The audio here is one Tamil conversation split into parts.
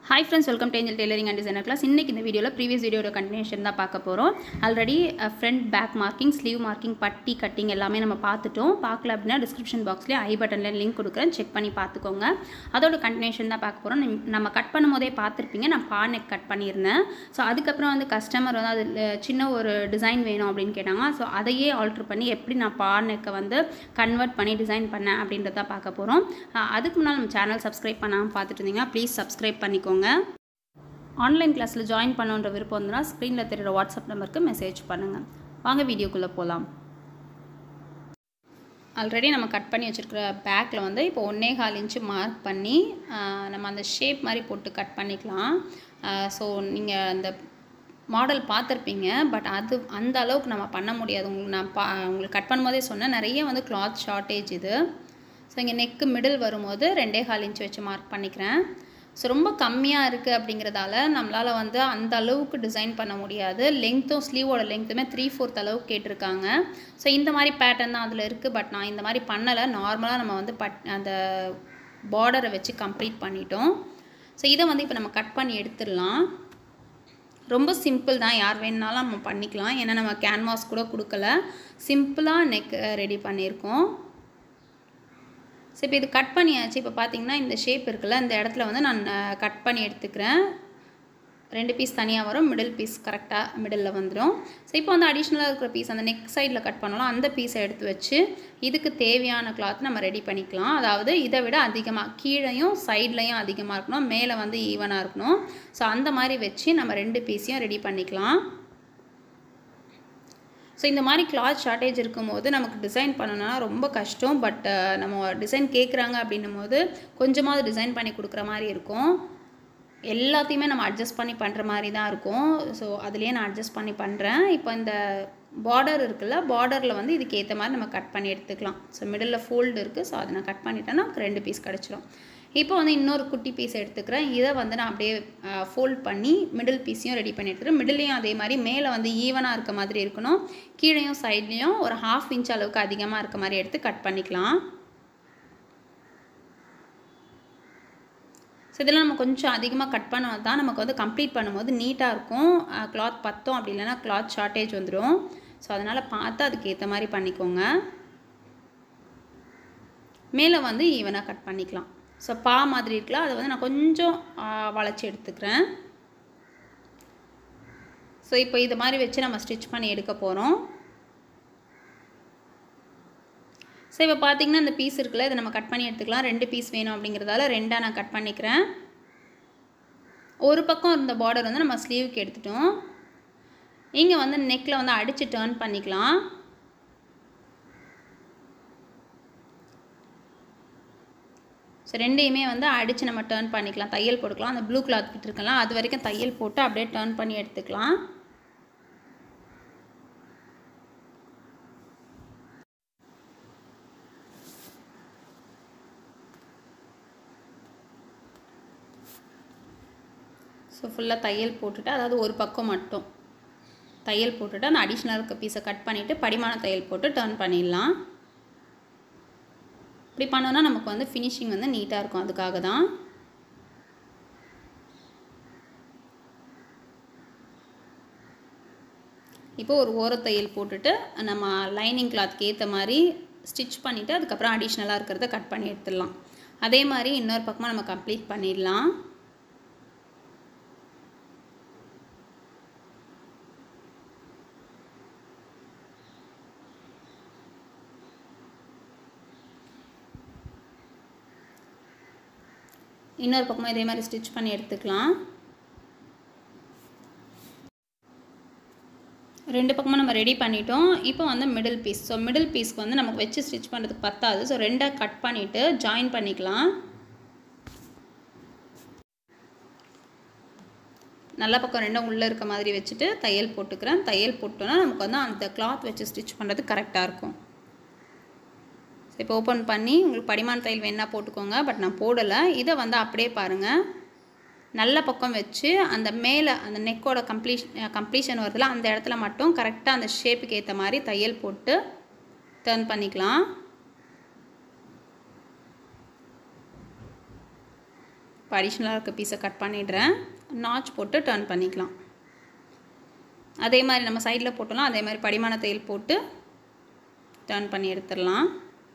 hi friends welcome to Angel tailoring and designer class இன்றைக்கி இந்த வீடியோவில் ப்ரீவியஸ் வீடியோட கண்டினியூஷன் தான் பார்க்க போகிறோம் already front back marking sleeve marking பட்டி கட்டிங் எல்லாமே நம்ம பார்த்துட்டோம் பார்க்கல அப்படின்னா டிஸ்கிரிப்ஷன் பாக்ஸ்லேயே ஐ பட்டனில் லிங்க் கொடுக்குறேன் செக் பண்ணி பார்த்துக்கோங்க அதோட கண்டினியூஷன் தான் பார்க்க போகிறோம் நம்ம கட் பண்ணும்போதே பார்த்துருப்பீங்க நான் பா நெக் கட் பண்ணியிருந்தேன் ஸோ அதுக்கப்புறம் வந்து கஸ்டமர் வந்து அது சின்ன ஒரு டிசைன் வேணும் அப்படின்னு கேட்டாங்க ஸோ அதையே ஆல்ட்ரு பண்ணி எப்படி நான் பா நெக்கை வந்து கன்வெர்ட் பண்ணி டிசைன் பண்ணேன் அப்படின்றத பார்க்க போகிறோம் அதுக்கு முன்னால் நம்ம சேனல் சப்ஸ்கிரைப் பண்ணாமல் பார்த்துட்டு இருந்தீங்கன்னா ப்ளீஸ் சப்ஸ்கிரைப் பண்ணிக்கோங்க ஆன்லைன் கிளாஸில் ஜாயின் பண்ணுன்ற விருப்பம் இருந்ததுன்னா ஸ்க்ரீனில் தெரிகிற வாட்ஸ்அப் நம்பருக்கு மெசேஜ் பண்ணுங்கள் வாங்க வீடியோக்குள்ளே போகலாம் ஆல்ரெடி நம்ம கட் பண்ணி வச்சுருக்கிற பேக்கில் வந்து இப்போ ஒன்றே கால் இன்ச்சு மார்க் பண்ணி நம்ம அந்த ஷேப் மாதிரி போட்டு கட் பண்ணிக்கலாம் ஸோ நீங்கள் அந்த மாடல் பார்த்துருப்பீங்க பட் அது அந்த அளவுக்கு நம்ம பண்ண முடியாது உங்களுக்கு நான் பா உங்களுக்கு கட் பண்ணும்போதே சொன்னேன் நிறைய வந்து கிளாத் ஷார்ட்டேஜ் இது ஸோ இங்கே நெக்கு மிடில் வரும்போது ரெண்டே கால் இன்ச்சு வச்சு மார்க் பண்ணிக்கிறேன் ஸோ ரொம்ப கம்மியாக இருக்குது அப்படிங்கிறதால நம்மளால் வந்து அந்த அளவுக்கு டிசைன் பண்ண முடியாது லெங்க்த்தும் ஸ்லீவோட லெங்க்த்துமே த்ரீ ஃபோர்த் அளவுக்கு கேட்டிருக்காங்க ஸோ இந்த மாதிரி பேட்டர்ன் தான் அதில் இருக்குது பட் நான் இந்த மாதிரி பண்ணலை நார்மலாக நம்ம வந்து பட் அந்த பார்டரை வச்சு கம்ப்ளீட் பண்ணிட்டோம் ஸோ இதை வந்து இப்போ நம்ம கட் பண்ணி எடுத்துடலாம் ரொம்ப சிம்பிள் தான் யார் வேணுனாலும் நம்ம பண்ணிக்கலாம் ஏன்னா நம்ம கேன்வாஸ் கூட கொடுக்கல சிம்பிளாக நெக் ரெடி பண்ணியிருக்கோம் ஸோ இப்போ இது கட் பண்ணியாச்சு இப்போ பார்த்தீங்கன்னா இந்த ஷேப் இருக்குல்ல இந்த இடத்துல வந்து நான் கட் பண்ணி எடுத்துக்கிறேன் ரெண்டு பீஸ் தனியாக வரும் மிடில் பீஸ் கரெக்டாக மிடில் வந்துடும் ஸோ இப்போ வந்து அடிஷ்னலாக இருக்கிற பீஸ் அந்த நெக் சைடில் கட் பண்ணலாம் அந்த பீஸை எடுத்து வச்சு இதுக்கு தேவையான கிளாத் நம்ம ரெடி பண்ணிக்கலாம் அதாவது இதை விட அதிகமாக கீழையும் சைட்லையும் அதிகமாக இருக்கணும் மேலே வந்து ஈவனாக இருக்கணும் ஸோ அந்த மாதிரி வச்சு நம்ம ரெண்டு பீஸையும் ரெடி பண்ணிக்கலாம் ஸோ இந்த மாதிரி கிளாத் ஷார்ட்டேஜ் இருக்கும்போது நமக்கு டிசைன் பண்ணணும்னா ரொம்ப கஷ்டம் பட் நம்ம டிசைன் கேட்குறாங்க அப்படின்னும் போது கொஞ்சமாவது டிசைன் பண்ணி கொடுக்குற மாதிரி இருக்கும் எல்லாத்தையுமே நம்ம அட்ஜஸ்ட் பண்ணி பண்ணுற மாதிரி தான் இருக்கும் ஸோ அதுலேயே நான் அட்ஜஸ்ட் பண்ணி பண்ணுறேன் இப்போ இந்த பார்டர் இருக்குல்ல பார்டரில் வந்து இதுக்கு ஏற்ற மாதிரி நம்ம கட் பண்ணி எடுத்துக்கலாம் ஸோ மிடில் ஃபோல்டு இருக்குது ஸோ அதை நான் கட் பண்ணிட்டேன்னா ரெண்டு பீஸ் கிடச்சிரும் இப்போ வந்து இன்னொரு குட்டி பீஸ் எடுத்துக்கிறேன் இதை வந்து நான் அப்படியே ஃபோல்ட் பண்ணி மிடில் பீஸையும் ரெடி பண்ணி எடுத்துக்கிறேன் மிடிலையும் அதே மாதிரி மேலே வந்து ஈவனாக இருக்க மாதிரி இருக்கணும் கீழேயும் சைட்லேயும் ஒரு ஹாஃப் இன்ச் அளவுக்கு அதிகமாக இருக்க மாதிரி எடுத்து கட் பண்ணிக்கலாம் ஸோ இதெல்லாம் நம்ம கொஞ்சம் அதிகமாக கட் பண்ணால் தான் நமக்கு வந்து கம்ப்ளீட் பண்ணும்போது நீட்டாக இருக்கும் கிளாத் பத்தோம் அப்படி இல்லைன்னா கிளாத் ஷார்ட்டேஜ் வந்துடும் ஸோ அதனால் பார்த்து அதுக்கு ஏற்ற மாதிரி பண்ணிக்கோங்க மேலே வந்து ஈவனாக கட் பண்ணிக்கலாம் ஸோ பா மாதிரி இருக்கலாம் அதை வந்து நான் கொஞ்சம் வளைச்சி எடுத்துக்கிறேன் ஸோ இப்போ இது மாதிரி வச்சு நம்ம ஸ்டிச் பண்ணி எடுக்க போகிறோம் ஸோ இப்போ பார்த்தீங்கன்னா இந்த பீஸ் இருக்குல்ல இதை நம்ம கட் பண்ணி எடுத்துக்கலாம் ரெண்டு பீஸ் வேணும் அப்படிங்கிறதால ரெண்டாக நான் கட் பண்ணிக்கிறேன் ஒரு பக்கம் இருந்த பார்டர் வந்து நம்ம ஸ்லீவுக்கு எடுத்துட்டோம் இங்கே வந்து நெக்கில் வந்து அடித்து டேர்ன் பண்ணிக்கலாம் ஸோ ரெண்டையுமே வந்து அடித்து நம்ம டேர்ன் பண்ணிக்கலாம் தையல் போட்டுக்கலாம் அந்த ப்ளூ கிளாத் விட்டுருக்கலாம் அது வரைக்கும் தையல் போட்டு அப்படியே டேர்ன் பண்ணி எடுத்துக்கலாம் ஸோ ஃபுல்லாக தையல் போட்டுட்டு அதாவது ஒரு பக்கம் மட்டும் தையல் போட்டுட்டு அந்த அடிஷ்னல் இருக்க பீஸை கட் பண்ணிவிட்டு படிமான தையல் போட்டு டேர்ன் பண்ணிடலாம் இப்படி பண்ணோன்னா நமக்கு வந்து ஃபினிஷிங் வந்து நீட்டாக இருக்கும் அதுக்காக தான் இப்போ ஒரு ஓரத்தையல் போட்டுட்டு நம்ம லைனிங் கிளாத்க்கு ஏற்ற மாதிரி ஸ்டிச் பண்ணிவிட்டு அதுக்கப்புறம் அடிஷ்னலாக இருக்கிறத கட் பண்ணி எடுத்துடலாம் அதே மாதிரி இன்னொரு பக்கமாக நம்ம கம்ப்ளீட் பண்ணிடலாம் இன்னொரு பக்கமாக இதே மாதிரி ஸ்டிச் பண்ணி எடுத்துக்கலாம் ரெண்டு பக்கமும் நம்ம ரெடி பண்ணிட்டோம் இப்போ வந்து மிடில் பீஸ் ஸோ மிடில் பீஸ்க்கு வந்து நமக்கு வச்சு ஸ்டிச் பண்ணுறதுக்கு பத்தாது ஸோ ரெண்டாக கட் பண்ணிவிட்டு ஜாயின் பண்ணிக்கலாம் நல்ல பக்கம் ரெண்டும் உள்ளே இருக்க மாதிரி வச்சுட்டு தையல் போட்டுக்கிறேன் தையல் போட்டோன்னா நமக்கு வந்து அந்த கிளாத் வச்சு ஸ்டிச் பண்ணுறது கரெக்டாக இருக்கும் இப்போ ஓப்பன் பண்ணி உங்களுக்கு படிமான தையல் வேணால் போட்டுக்கோங்க பட் நான் போடலை இதை வந்து அப்படியே பாருங்கள் நல்ல பக்கம் வச்சு அந்த மேலே அந்த நெக்கோட கம்ப்ளீஷன் கம்ப்ளீஷன் வருதுல அந்த இடத்துல மட்டும் கரெக்டாக அந்த ஷேப்புக்கு ஏற்ற மாதிரி தையல் போட்டு டர்ன் பண்ணிக்கலாம் இப்போ அடிஷ்னலாக இருக்க பீஸை கட் பண்ணிடுறேன் நாச் போட்டு டர்ன் பண்ணிக்கலாம் அதே மாதிரி நம்ம சைடில் போட்டோம்னா அதே மாதிரி படிமான தையல் போட்டு டர்ன் பண்ணி எடுத்துடலாம்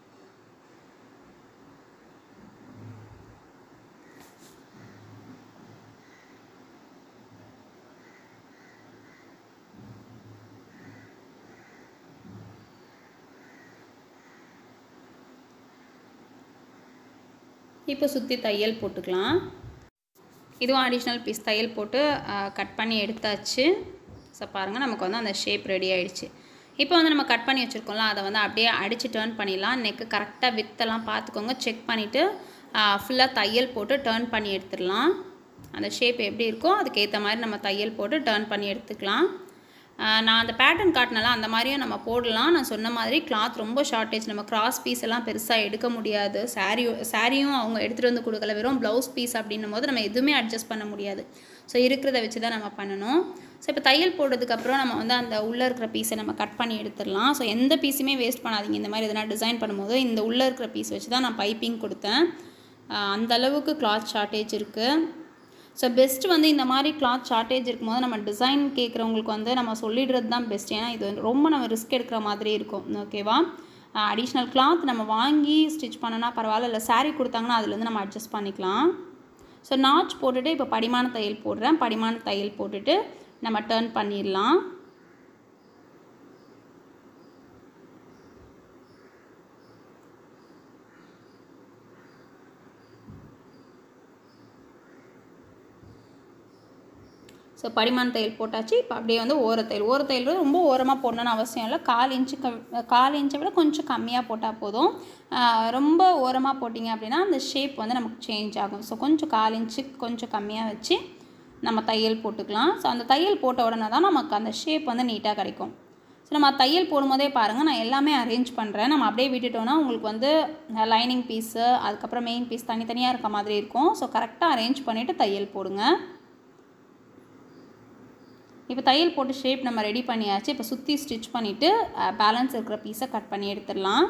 இப்போ சுற்றி தையல் போட்டுக்கலாம் இதுவும் அடிஷ்னல் பீஸ் தையல் போட்டு கட் பண்ணி எடுத்தாச்சு ஸோ பாருங்கள் நமக்கு வந்து அந்த ஷேப் ரெடி ஆயிடுச்சு இப்போ வந்து நம்ம கட் பண்ணி வச்சுருக்கோம்ல அதை வந்து அப்படியே அடித்து டேர்ன் பண்ணிடலாம் நெக்கு கரெக்டாக வித்தெல்லாம் பார்த்துக்கோங்க செக் பண்ணிவிட்டு ஃபுல்லாக தையல் போட்டு டேர்ன் பண்ணி எடுத்துடலாம் அந்த ஷேப் எப்படி இருக்கோ அதுக்கேற்ற மாதிரி நம்ம தையல் போட்டு டேர்ன் பண்ணி எடுத்துக்கலாம் ஆஹ் நான் அந்த பேட்டர்ன் காட்டினால அந்த மாதிரியும் நம்ம போடலாம் நான் சொன்ன மாதிரி கிளாத் ரொம்ப ஷார்ட்டேஜ் நம்ம கிராஸ் பீஸ் எல்லாம் பெருசாக எடுக்க முடியாது சாரீ சாரியும் அவங்க எடுத்துகிட்டு வந்து கொடுக்கல வெறும் ப்ளவுஸ் பீஸ் அப்படின்னும் போது நம்ம எதுவுமே அட்ஜஸ்ட் பண்ண முடியாது ஸோ இருக்கிறத வச்சு தான் நம்ம பண்ணணும் ஸோ இப்போ தையல் போடுறதுக்கப்புறம் நம்ம வந்து அந்த உள்ளே இருக்கிற பீஸை நம்ம கட் பண்ணி எடுத்துடலாம் ஸோ எந்த பீஸுமே வேஸ்ட் பண்ணாதீங்க இந்த மாதிரி எதனா டிசைன் பண்ணும்போது இந்த உள்ளே இருக்கிற பீஸ் வச்சு தான் நான் பைப்பிங் கொடுத்தேன் ஆஹ் அந்த அளவுக்கு கிளாத் ஷார்ட்டேஜ் இருக்குது ஸோ பெஸ்ட் வந்து இந்த மாதிரி கிளாத் ஷார்ட்டேஜ் இருக்கும்போது நம்ம டிசைன் கேட்குறவங்களுக்கு வந்து நம்ம சொல்லிடுறது தான் பெஸ்ட் ஏன்னா இது வந்து ரொம்ப நம்ம ரிஸ்க் எடுக்கிற மாதிரி இருக்கும் ஓகேவா அடிஷ்னல் கிளாத் நம்ம வாங்கி ஸ்டிச் பண்ணனா பரவாயில்ல இல்லை saree கொடுத்தாங்கன்னா அதுலேருந்து நம்ம அட்ஜஸ்ட் பண்ணிக்கலாம் ஸோ நாச் போட்டுட்டு இப்போ படிமான தையல் போடுறேன் படிமான தையல் போட்டுட்டு நம்ம டர்ன் பண்ணிடலாம் ஸோ படிமான தையல் போட்டாச்சு இப்போ அப்படியே வந்து ஓரத்தையல் ஓரத்தையல் வந்து ரொம்ப ஓரமாக போடணும்னு அவசியம் இல்லை கால் இன்ச்சு க கால் இன்ச்சை விட கொஞ்சம் கம்மியாக போட்டால் போதும் ஆஹ் ரொம்ப ஓரமாக போட்டிங்க அப்படின்னா அந்த ஷேப் வந்து நமக்கு சேஞ்ச் ஆகும் ஸோ கொஞ்சம் கால் இன்ச்சு கொஞ்சம் கம்மியாக வச்சு நம்ம தையல் போட்டுக்கலாம் ஸோ அந்த தையல் போட்ட உடனே தான் நமக்கு அந்த ஷேப் வந்து நீட்டாக கிடைக்கும் ஸோ நம்ம தையல் போடும்போதே பாருங்கள் நான் எல்லாமே அரேஞ்ச் பண்ணுறேன் நம்ம அப்படியே விட்டுட்டோன்னா உங்களுக்கு வந்து லைனிங் பீஸு அதுக்கப்புறம் மெயின் பீஸ் தனித்தனியாக இருக்க மாதிரி இருக்கும் ஸோ கரெக்டாக அரேஞ்ச் பண்ணிவிட்டு தையல் போடுங்க இப்போ தையல் போட்டு ஷேப் நம்ம ரெடி பண்ணியாச்சு இப்போ சுற்றி ஸ்டிச் பண்ணிவிட்டு பேலன்ஸ் இருக்கிற பீஸை கட் பண்ணி எடுத்துடலாம்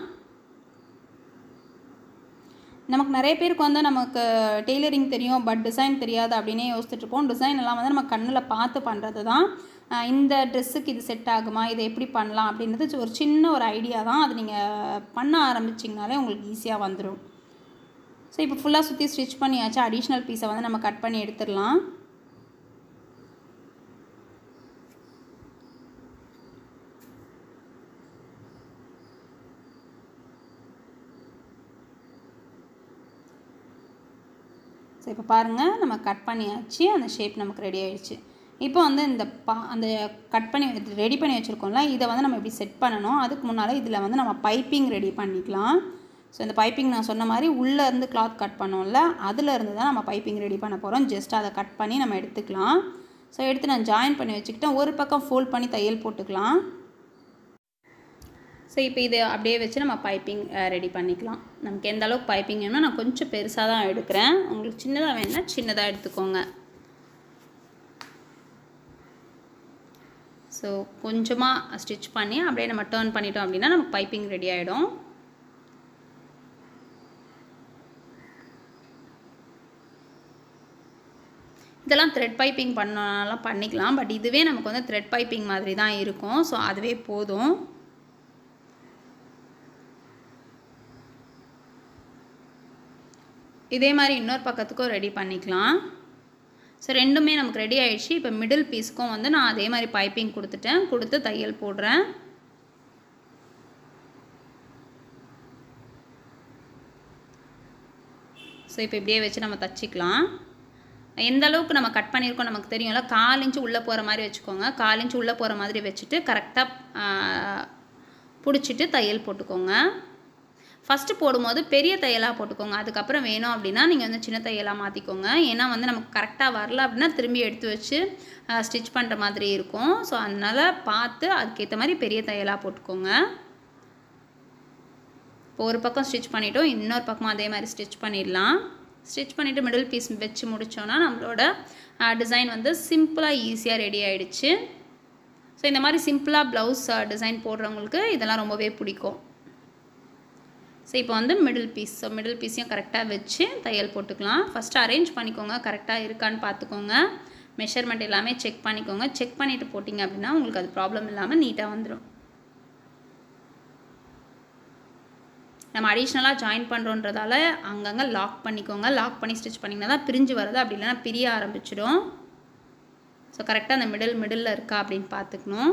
நமக்கு நிறைய பேருக்கு வந்து நமக்கு டெய்லரிங் தெரியும் பட் டிசைன் தெரியாது அப்படின்னே யோசிச்சுட்டு இருப்போம் டிசைன் எல்லாம் வந்து நம்ம கண்ணில் பார்த்து பண்ணுறது தான் அஹ் இந்த ட்ரெஸ்ஸுக்கு இது செட் ஆகுமா இதை எப்படி பண்ணலாம் அப்படின்றது ஒரு சின்ன ஒரு ஐடியா தான் அது நீங்கள் பண்ண ஆரம்பிச்சிங்கனாலே உங்களுக்கு ஈஸியாக வந்துடும் ஸோ இப்போ ஃபுல்லாக சுற்றி ஸ்டிச் பண்ணியாச்சு அடிஷ்னல் பீஸை வந்து நம்ம கட் பண்ணி எடுத்துடலாம் ஸோ இப்போ பாருங்கள் நம்ம கட் பண்ணியாச்சு அந்த ஷேப் நமக்கு ரெடி ஆயிடுச்சு இப்போ வந்து இந்த பா அந்த கட் பண்ணி ரெடி பண்ணி வச்சுருக்கோம்ல இதை வந்து நம்ம இப்படி செட் பண்ணணும் அதுக்கு முன்னால் இதில் வந்து நம்ம பைப்பிங் ரெடி பண்ணிக்கலாம் ஸோ இந்த பைப்பிங் நான் சொன்ன மாதிரி உள்ளே இருந்து கிளாத் கட் பண்ணோம்ல அதில் இருந்து தான் நம்ம பைப்பிங் ரெடி பண்ண போகிறோம் ஜஸ்ட் அதை கட் பண்ணி நம்ம எடுத்துக்கலாம் ஸோ எடுத்து நான் ஜாயின் பண்ணி வச்சுக்கிட்டேன் ஒரு பக்கம் ஃபோல்ட் பண்ணி தையல் போட்டுக்கலாம் ஸோ இப்போ இதை அப்படியே வச்சு நம்ம பைப்பிங் ரெடி பண்ணிக்கலாம் நமக்கு எந்த அளவுக்கு பைப்பிங் வேணும்னா நான் கொஞ்சம் பெருசாக தான் எடுக்கிறேன் உங்களுக்கு சின்னதாக வேணும்னா சின்னதாக எடுத்துக்கோங்க ஸோ கொஞ்சமாக ஸ்டிச் பண்ணி அப்படியே நம்ம டேர்ன் பண்ணிட்டோம் அப்படின்னா நமக்கு பைப்பிங் ரெடி ஆகிடும் இதெல்லாம் த்ரெட் பைப்பிங் பண்ணனாலும் பண்ணிக்கலாம் பட் இதுவே நமக்கு வந்து த்ரெட் பைப்பிங் மாதிரி தான் இருக்கும் ஸோ அதுவே போதும் இதே மாதிரி இன்னொரு பக்கத்துக்கும் ரெடி பண்ணிக்கலாம் ஸோ ரெண்டுமே நமக்கு ரெடி ஆயிடுச்சு இப்போ மிடில் பீஸ்க்கும் வந்து நான் அதே மாதிரி பைப்பிங் கொடுத்துட்டேன் கொடுத்து தையல் போடுறேன் ஸோ இப்போ இப்படியே வச்சு நம்ம தச்சிக்கலாம் எந்த அளவுக்கு நம்ம கட் பண்ணியிருக்கோம் நமக்கு தெரியும்ல கால் இன்ச்சு உள்ளே போகிற மாதிரி வச்சுக்கோங்க கால் இன்ச்சு உள்ளே போகிற மாதிரி வச்சுட்டு கரெக்டாக பிடிச்சிட்டு தையல் போட்டுக்கோங்க ஃபஸ்ட்டு போடும்போது பெரிய தையலாக போட்டுக்கோங்க அதுக்கப்புறம் வேணும் அப்படின்னா நீங்கள் வந்து சின்ன தையலாக மாற்றிக்கோங்க ஏன்னா வந்து நமக்கு கரெக்டாக வரல அப்படின்னா திரும்பி எடுத்து வச்சு ஸ்டிச் பண்ணுற மாதிரி இருக்கும் ஸோ அதனால் பார்த்து அதுக்கேற்ற மாதிரி பெரிய தையலாக போட்டுக்கோங்க இப்போ ஒரு பக்கம் ஸ்டிச் பண்ணிட்டோம் இன்னொரு பக்கமும் அதே மாதிரி ஸ்டிச் பண்ணிடலாம் ஸ்டிச் பண்ணிவிட்டு மிடில் பீஸ் வச்சு முடித்தோன்னா நம்மளோட டிசைன் வந்து சிம்பிளாக ஈஸியாக ரெடி ஆகிடுச்சு ஸோ இந்த மாதிரி சிம்பிளாக ப்ளவுஸ் டிசைன் போடுறவங்களுக்கு இதெல்லாம் ரொம்பவே பிடிக்கும் ஸோ இப்போ வந்து மிடில் பீஸ் ஸோ மிடில் பீஸையும் கரெக்டாக வச்சு தையல் போட்டுக்கலாம் ஃபஸ்ட்டு அரேஞ்ச் பண்ணிக்கோங்க கரெக்டாக இருக்கான்னு பார்த்துக்கோங்க மெஷர்மெண்ட் எல்லாமே செக் பண்ணிக்கோங்க செக் பண்ணிவிட்டு போட்டிங்க அப்படின்னா உங்களுக்கு அது ப்ராப்ளம் இல்லாமல் நீட்டாக வந்துடும் நம்ம அடிஷ்னலாக ஜாயின் பண்ணுறோன்றதால அங்கங்கே லாக் பண்ணிக்கோங்க லாக் பண்ணி ஸ்டிச் பண்ணிங்கன்னா தான் பிரிஞ்சு வருது அப்படி இல்லைன்னா பிரிய ஆரம்பிச்சிடும் ஸோ கரெக்டாக அந்த மிடில் மிடில் இருக்கா அப்படின்னு பார்த்துக்கணும்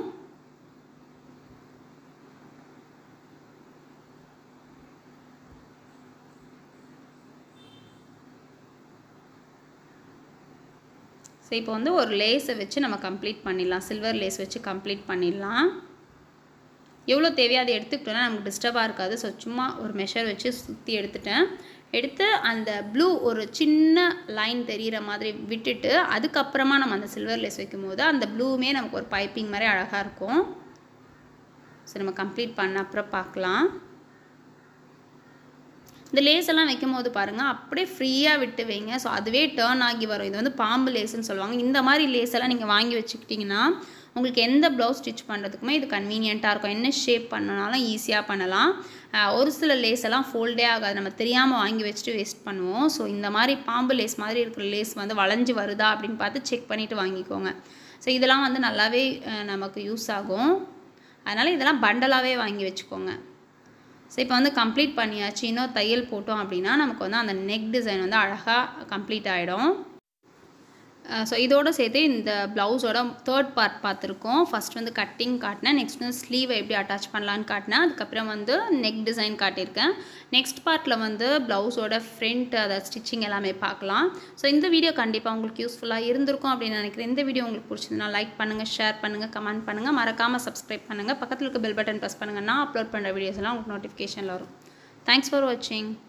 ஸோ இப்போ வந்து ஒரு லேஸை வச்சு நம்ம கம்ப்ளீட் பண்ணிடலாம் சில்வர் லேஸ் வச்சு கம்ப்ளீட் பண்ணிடலாம் எவ்வளோ தேவையோ அதை எடுத்துக்கிட்டோன்னா நமக்கு டிஸ்டர்பாக இருக்காது ஸோ சும்மா ஒரு மெஷர் வச்சு சுற்றி எடுத்துட்டேன் எடுத்து அந்த ப்ளூ ஒரு சின்ன லைன் தெரிகிற மாதிரி விட்டுட்டு அதுக்கப்புறமா நம்ம அந்த சில்வர் லேஸ் வைக்கும்போது அந்த ப்ளூவுமே நமக்கு ஒரு பைப்பிங் மாதிரி அழகாக இருக்கும் ஸோ நம்ம கம்ப்ளீட் பண்ண அப்புறம் பார்க்கலாம் இந்த லேஸ் எல்லாம் வைக்கும் போது பாருங்கள் அப்படியே ஃப்ரீயாக விட்டு வைங்க ஸோ அதுவே டேர்ன் ஆகி வரும் இது வந்து பாம்பு லேஸ்ன்னு சொல்லுவாங்க இந்த மாதிரி லேஸ் எல்லாம் நீங்கள் வாங்கி வச்சுக்கிட்டிங்கன்னா உங்களுக்கு எந்த ப்ளவுஸ் ஸ்டிச் பண்ணுறதுக்குமே இது கன்வீனியண்ட்டாக இருக்கும் என்ன ஷேப் பண்ணனாலும் ஈஸியாக பண்ணலாம் ஒரு சில லேஸ் எல்லாம் ஃபோல்டே ஆகாது நம்ம தெரியாமல் வாங்கி வச்சுட்டு வேஸ்ட் பண்ணுவோம் ஸோ இந்த மாதிரி பாம்பு லேஸ் மாதிரி இருக்கிற லேஸ் வந்து வளைஞ்சு வருதா அப்படின்னு பார்த்து செக் பண்ணிவிட்டு வாங்கிக்கோங்க ஸோ இதெல்லாம் வந்து நல்லாவே நமக்கு யூஸ் ஆகும் அதனால் இதெல்லாம் பண்டலாகவே வாங்கி வச்சுக்கோங்க ஸோ இப்போ வந்து கம்ப்ளீட் பண்ணியாச்சு இன்னும் தையல் போட்டோம் அப்படின்னா நமக்கு வந்து அந்த நெக் டிசைன் வந்து அழகாக கம்ப்ளீட் ஆகிடும் ஸோ இதோடு சேர்த்து இந்த ப்ளவுஸோட தேர்ட் பார்ட் பார்த்துருக்கோம் ஃபஸ்ட் வந்து கட்டிங் காட்டினேன் நெக்ஸ்ட் வந்து ஸ்லீவை எப்படி அட்டாச் பண்ணலான்னு காட்டினேன் அதுக்கப்புறம் வந்து நெக் டிசைன் காட்டியிருக்கேன் நெக்ஸ்ட் பார்ட்டில் வந்து ப்ளவுஸோட ஃப்ரண்ட் அதை ஸ்டிச்சிங் எல்லாமே பார்க்கலாம் ஸோ இந்த வீடியோ கண்டிப்பாக உங்களுக்கு யூஸ்ஃபுல்லாக இருந்திருக்கும் அப்படின்னு நினைக்கிறேன் இந்த வீடியோ உங்களுக்கு பிடிச்சிருந்தா லைக் பண்ணுங்கள் ஷேர் பண்ணுங்கள் கமெண்ட் பண்ணுங்கள் மறக்காமல் சப்ஸ்கிரைப் பண்ணுங்கள் பக்கத்தில் இருக்க பெல் பட்டன் ப்ரெஸ் பண்ணுங்கள் நான் அப்லோட் பண்ணுற வீடியோஸ் எல்லாம் உங்களுக்கு நோட்டிஃபிகேஷனில் வரும் தேங்க்ஸ் ஃபார் வாட்சிங்